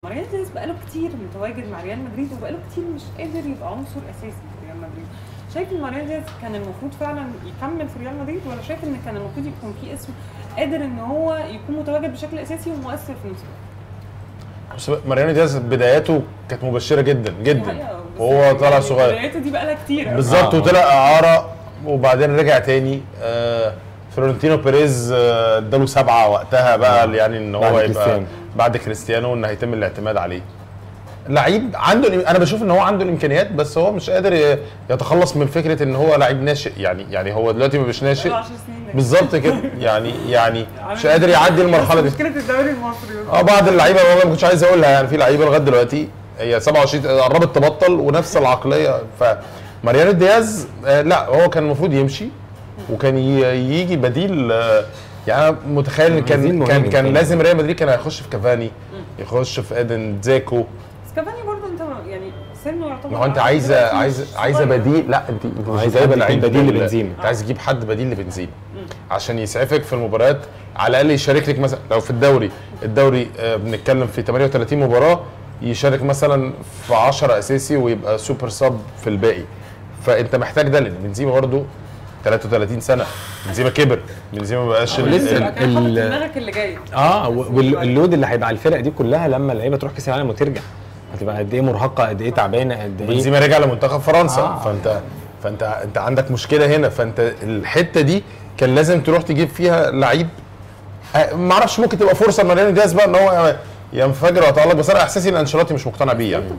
ماريال دياز بقاله كتير متواجد مع ريال مدريد وبقاله كتير مش قادر يبقى عنصر اساسي في ريال مدريد شايف ان ماريال دياز كان المفروض فعلا يكمل في ريال مدريد ولا شايف ان كان المفروض يكون في اسم قادر ان هو يكون متواجد بشكل اساسي ومؤثر في نفس الوقت بس ماريانو دياز بداياته كانت مبشره جدا دي جدا حقيقة، بس وهو يعني طالع صغير بدايته دي بقالها كتير أوي. بالظبط آه. وطلع اعاره وبعدين رجع تاني آه فلورنتينو بيريز آه، اداله سبعه وقتها بقى يعني ان هو بعد يبقى كريستيانو. بعد كريستيانو ان هيتم الاعتماد عليه لعيب عنده الإم- انا بشوف ان هو عنده الامكانيات بس هو مش قادر ي- يتخلص من فكره ان هو لعيب ناشئ يعني يعني هو دلوقتي مش ناشئ بقاله 10 سنين ده. بالظبط كده يعني يعني مش عامل قادر يعدي المرحله بس دي مشكله الدوري المصري اه بعض اللعيبه والله ما كنتش عايز اقولها يعني في لعيبه لغايه دلوقتي هي 27 قربت تبطل ونفس العقليه فماريانو دياز آه لا هو كان المفروض يمشي وكان ي- يجي بديل آه يعني أنا متخيل ان كان عايزين كان مهاجم كان تاني. لازم ريال مدريد كان هيخش في كافاني يخش في ايدن زيكو بس كافاني برضه انت يعني سنه يعتبر ما هو انت عادي عايزه دلوقتي عايزه مش عايزه صغير. بديل لا انت انت مش عايز جايبه حد يكون لعيب بديل لل- لبنزيما. انت عايز تجيب حد بديل لبنزيما عشان يسعفك في المباريات على الاقل يشارك لك مثلا لو في الدوري الدوري آه، بنتكلم في 38 مباراه يشارك مثلا في 10 اساسي ويبقى سوبر سب في الباقي فانت محتاج ده لان بنزيما برضه 33 سنه بنزيما كبر بنزيما ما بقاش ال- لسه ال- يبقى كان حاطط في ال- دماغك اللي جاي اه واللود اللي هيبقى على الفرق دي كلها لما اللعيبه تروح كاس العالم وترجع هتبقى قد ايه مرهقه قد ايه تعبانه قد ايه بنزيما رجع لمنتخب فرنسا آه. فانت فانت انت عندك مشكله هنا فانت الحته دي كان لازم تروح تجيب فيها لعيب آه، ما اعرفش ممكن تبقى فرصه لماريانو دياز بقى ان هو ينفجر ويتالق بس انا احساسي ان انشيلوتي مش مقتنع بيه يعني